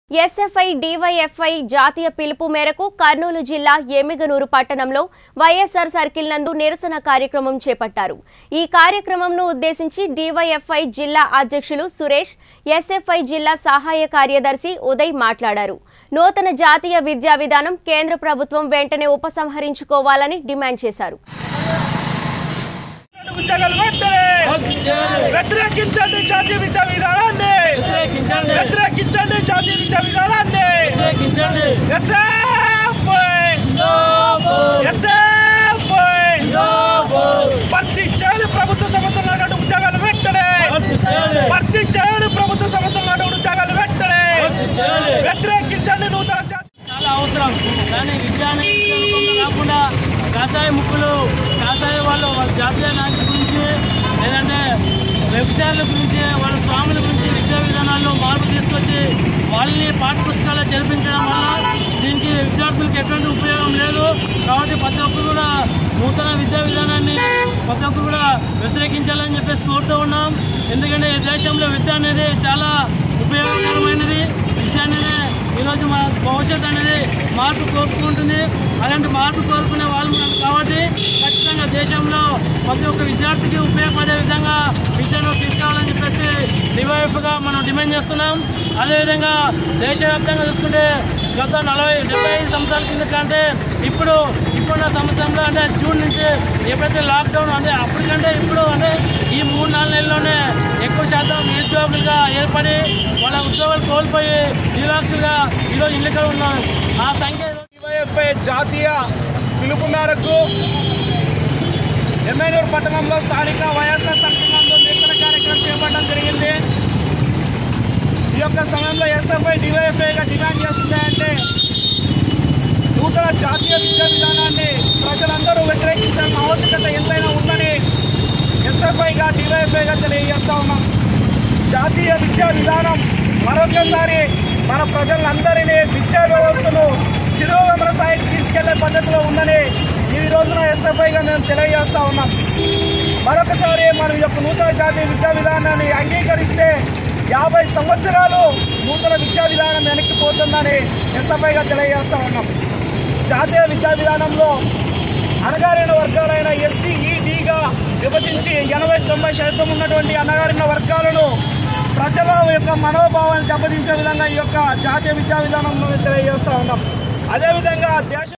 SFI DYFI జాతీయ పిలుపు మేరకు కర్నూలు జిల్లా ఎమ్మిగనూరు పట్టణంలో వైఎస్ఆర్ సర్కిల్ నందు నిరసన కార్యక్రమం చేపట్టారు ఈ కార్యక్రమంను ఉద్దేశించి డివైఎఫ్ఐ జిల్లా అధ్యక్షులు సురేష్ ఎస్ఎఫ్ఐ జిల్లా సహాయ కార్యదర్శి ఉదయ్ మాట్లాడారు నూతన జాతీయ విద్యా విధానం కేంద్ర ప్రభుత్వం వెంటనే ఉపసంహరించుకోవాలని డిమాండ్ చేశారు ఉద్యోగాలు వెంటనే వ్యతిరేకించండి జాతీయ విద్యా విధానాన్ని వ్యతిరేకించండి జాతీయ విద్యా విధానాన్ని ఎస్ఎఫ్ఐ ఎస్ఎఫ్ఐ భర్తీ చేయాలి ప్రభుత్వ సంస్థల నాటి ఉద్యోగాలు వెంటనే భర్తీ చేయాలి ప్రభుత్వ సంస్థల నాటి ఉద్యోగాలు వెంటనే వ్యతిరేకించండి నూతన జాతీయ చాలా అవసరం కానీ విద్యాన్ని విద్యారూపంలో కాకుండా కాషాయ ముక్కులు కాషాయ వాళ్ళు వాళ్ళ జాతీయ నాయకుల గురించి లేదంటే వ్యభిచారుల గురించి వాళ్ళ స్వాముల గురించి విద్యా విధానాల్లో మార్పు తీసుకొచ్చి వాళ్ళని పాఠ్యపుస్తకాలు జరిపించడం వల్ల దీనికి విద్యార్థులకు ఎటువంటి ఉపయోగం లేదు కాబట్టి ప్రతి ఒక్కరు కూడా నూతన విద్యా విధానాన్ని ప్రతి ఒక్కరు కూడా వ్యతిరేకించాలని చెప్పేసి కోరుతూ ఉన్నాం ఎందుకంటే ఈ దేశంలో విద్య అనేది చాలా ఉపయోగకరమైనది విద్య అనేది ఈరోజు మన భవిష్యత్తు అనేది మార్పు కోరుకుంటుంది అలాంటి మార్పు కోరుకునే వాళ్ళు మనం కాబట్టి ఖచ్చితంగా దేశంలో ప్రతి ఒక్క విద్యార్థికి ఉపయోగపడే విధంగా విద్యను తీసుకురావాలని చెప్పేసి డివైఎఫ్గా మనం డిమాండ్ చేస్తున్నాం అదేవిధంగా దేశవ్యాప్తంగా చూసుకుంటే గత నలభై డెబ్బై ఐదు సంవత్సరాల కింద కంటే ఇప్పుడు ఇప్పుడున్న సంవత్సరంలో అంటే జూన్ నుంచి ఎప్పుడైతే లాక్డౌన్ అంటే అప్పటికంటే ఇప్పుడు అంటే ఈ మూడు నాలుగు నెలల్లోనే ఎక్కువ శాతం నిరుద్యోగులుగా ఏర్పడి వాళ్ళ ఉద్యోగాలు కోల్పోయి నిరాక్షులుగా ఈరోజు ఇల్లుగా ఉన్నారు ఆ సంఖ్య డివైఎఫ్ఐ జాతీయ పిలుపు మేరకు ఎమ్మెనూరు పట్టణంలో స్థానిక వైఎస్ఆర్ సర్కిల్ నందు నిరసన కార్యక్రమం చేపట్టడం జరిగింది ఈ యొక్క సమయంలో ఎస్ఎఫ్ఐ డివైఎఫ్ఐగా డిమాండ్ చేస్తున్నాయంటే నూతన జాతీయ విద్యా విధానాన్ని ప్రజలందరూ వ్యతిరేకించాల్సిన ఆవశ్యకత ఎంతైనా ఉందని ఎస్ఎఫ్ఐగా డివైఎఫ్ఐగా తెలియజేస్తా ఉన్నాం జాతీయ విద్యా విధానం మరొకసారి మన ప్రజలందరినీ విద్యా వ్యవస్థను తిరోగమన స్థాయికి తీసుకెళ్లే పద్ధతిలో ఉందని ఈ రోజున ఎస్ఎఫ్ఐగా మేము తెలియజేస్తా ఉన్నాం మరొకసారి మనం ఈ యొక్క నూతన జాతీయ విద్యా విధానాన్ని అంగీకరిస్తే యాభై సంవత్సరాలు నూతన విద్యా విధానం వెనక్కిపోతుందని ఎస్ఎఫ్ఐగా తెలియజేస్తా ఉన్నాం జాతీయ విద్యా విధానంలో అణగారిన వర్గాలైన ఎస్సీ ఈడీగా విభజించి ఎనభై తొంభై శాతం ఉన్నటువంటి అణగారిన వర్గాలను ప్రజల యొక్క మనోభావాన్ని దెబ్బతీసే విధంగా ఈ యొక్క జాతీయ విద్యా విధానంలో తెలియజేస్తా ఉన్నాం అదేవిధంగా దేశ